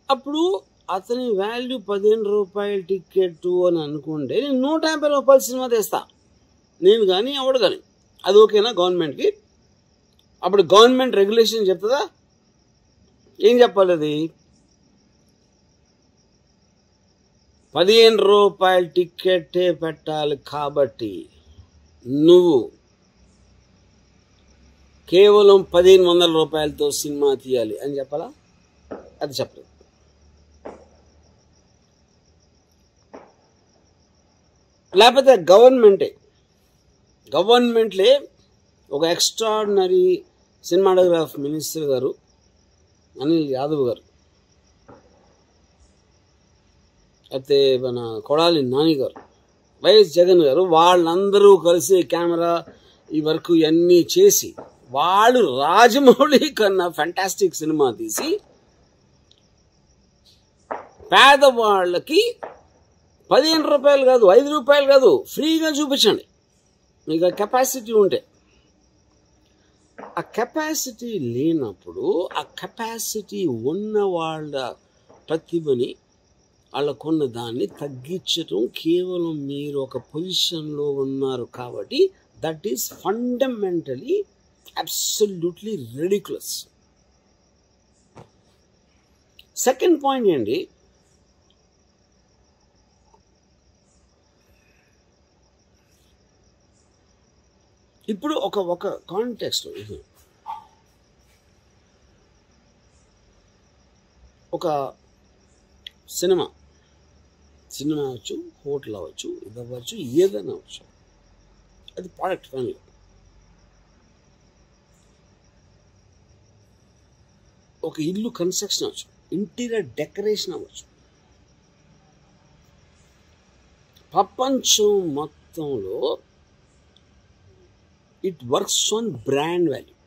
అప్పుడు అతని వాల్యూ పదిహేను రూపాయల టికెట్ అని అనుకుంటే నేను నూట యాభై రూపాయల సినిమా తెస్తా నేను కానీ ఎవడు కానీ అది ఓకేనా గవర్నమెంట్కి అప్పుడు గవర్నమెంట్ రెగ్యులేషన్ చెప్తుందా ఏం చెప్పాలి అది పదిహేను రూపాయల టికెట్టే పెట్టాలి కాబట్టి నువ్వు కేవలం పదిహేను వందల రూపాయలతో సినిమా తీయాలి అని చెప్పాలా అది చెప్పలేదు లేకపోతే గవర్నమెంటే గవర్నమెంట్లే ఒక ఎక్స్ట్రాడినరీ సినిమాటోగ్రాఫ్ మినిస్టర్ గారు అనిల్ యాదవ్ గారు అయితే మన కొడాలి నాని గారు వైఎస్ జగన్ గారు వాళ్ళందరూ కలిసి కెమెరా ఈ వర్క్ ఇవన్నీ చేసి వాళ్ళు రాజమౌళి కన్నా ఫంటాస్టిక్ సినిమా తీసి పేదవాళ్ళకి పదిహేను రూపాయలు కాదు ఐదు రూపాయలు కాదు ఫ్రీగా చూపించండి మీకు ఆ కెపాసిటీ ఉంటే ఆ కెపాసిటీ లేనప్పుడు ఆ కెపాసిటీ ఉన్న వాళ్ళ ప్రతిభని వాళ్ళకున్న దాన్ని తగ్గించటం కేవలం మీరు ఒక పొజిషన్లో ఉన్నారు కాబట్టి that is fundamentally absolutely ridiculous second point ఏంటి ఇప్పుడు ఒక ఒక కాంటెక్స్ట్ ఇది ఒక సినిమా సినిమా అవ్వచ్చు హోటల్ అవ్వచ్చు ఇది అవ్వచ్చు ఏదైనా అవ్వచ్చు అది ప్రోడక్ట్ ఫైనల్ ఒక ఇల్లు కన్స్ట్రక్షన్ అవ్వచ్చు ఇంటీరియర్ డెకరేషన్ అవ్వచ్చు ప్రపంచం మొత్తంలో it works on brand value